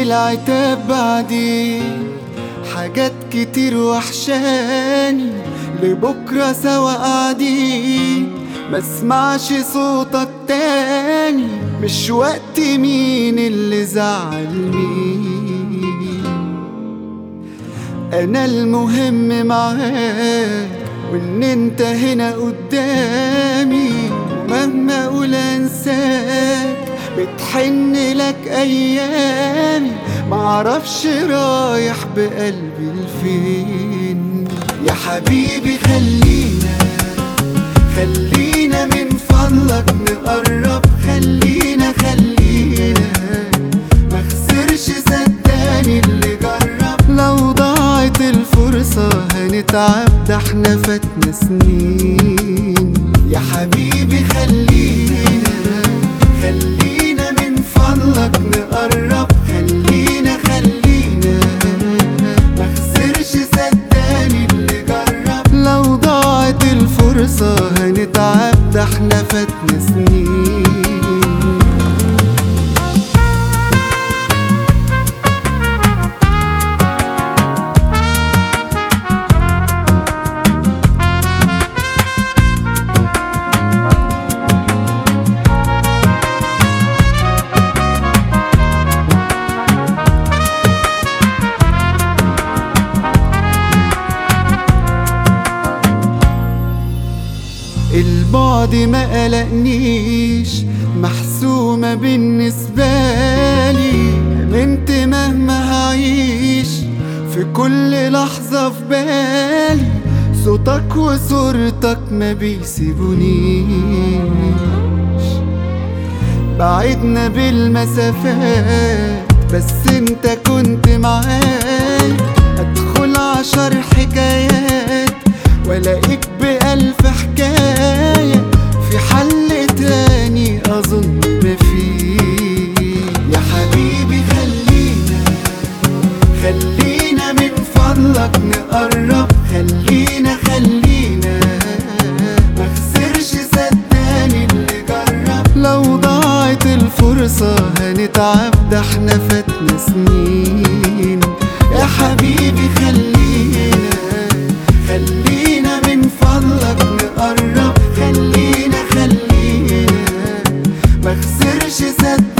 العتاب بعدين حاجات كتير وحشاني لبكرة سوا قاعدين مسمعش صوتك تاني مش وقت مين اللي زعل مين انا المهم معاك وان انت هنا قدامي ومهما اقول انساك بتحن لك ايامي معرفش رايح بقلبي لفين يا حبيبي خلينا خلينا من فضلك نقرب خلينا خلينا مخسرش صدقني اللي جرب لو ضاعت الفرصة هنتعب ده احنا فاتنا سنين يا حبيبي خلينا خلينا من فضلك نقرب خلينا خلينا مخسرش صدقني اللي جرب لو ضاعت الفرصة هنتعب ده احنا فاتنا سنين البعد ما قلقنيش محسومة بالنسبة لي امنت مهما هعيش في كل لحظة في بالي صوتك وصورتك ما بيسيبونيش بعدنا بالمسافات بس انت كنت معايا ادخل عشر حكايات والاقيك بألف حكاية في حل تاني أظن مفيه يا حبيبي خلينا خلينا من فضلك نقرب خلينا خلينا مخسرش صدقني اللي جرب لو ضاعت الفرصة هنتعب ده احنا فاتنا سنين يا حبيبي خلينا خلينا من فضلك نقرب خلينا خلينا مخسرش صدقني